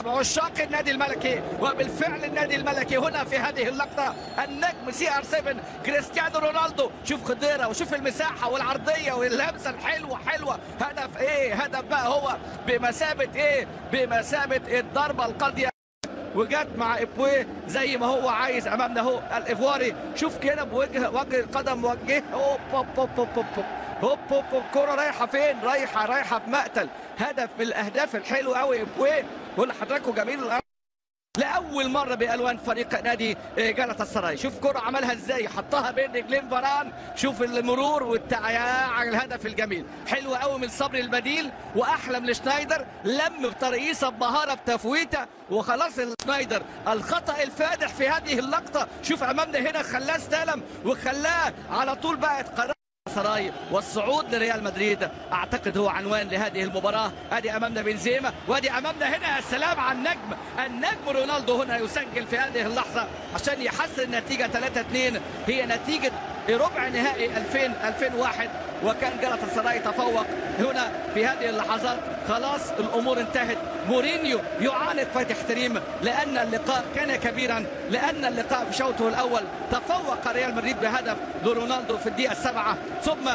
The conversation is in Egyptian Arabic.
عشاق النادي الملكي وبالفعل النادي الملكي هنا في هذه اللقطة النجم سي ار 7 كريستيانو رونالدو شوف خضيرة وشوف المساحة والعرضية واللمسة الحلوة حلوة هدف ايه هدف بقى هو بمثابة ايه بمثابة الضربة القاضية وجت مع ابويه زي ما هو عايز امامنا اهو الايفواري شوف كده بوجه وجه القدم وجه هوب هوب هوب هوب هوب هوب هوب هوب الكرة رايحة فين؟ رايحة رايحة في مقتل هدف من الأهداف الحلوة قوي ابويه بقول لحضراتكم جميل الأمر لاول مره بالوان فريق نادي جلطة السراي شوف كرة عملها ازاي حطها بين رجلين فران شوف المرور والتعياع على الهدف الجميل حلو قوي من صبري البديل واحلم لشنايدر لم بترقيصه بمهاره بتفويته وخلاص شنايدر الخطا الفادح في هذه اللقطه شوف امامنا هنا خلاه استلم وخلاه على طول بقت قرار سراي والصعود لريال مدريد اعتقد هو عنوان لهذه المباراه ادي امامنا بنزيما وادي امامنا هنا السلام على النجم النجم رونالدو هنا يسجل في هذه اللحظه عشان يحسن النتيجه 3 2 هي نتيجه ربع نهائي 2000 2001 وكان جلطة سراي تفوق هنا في هذه اللحظات خلاص الامور انتهت مورينيو يعاند فاتح تريم لان اللقاء كان كبيرا لان اللقاء في شوطه الاول تفوق ريال مدريد بهدف لرونالدو في الدقيقه السبعه ثم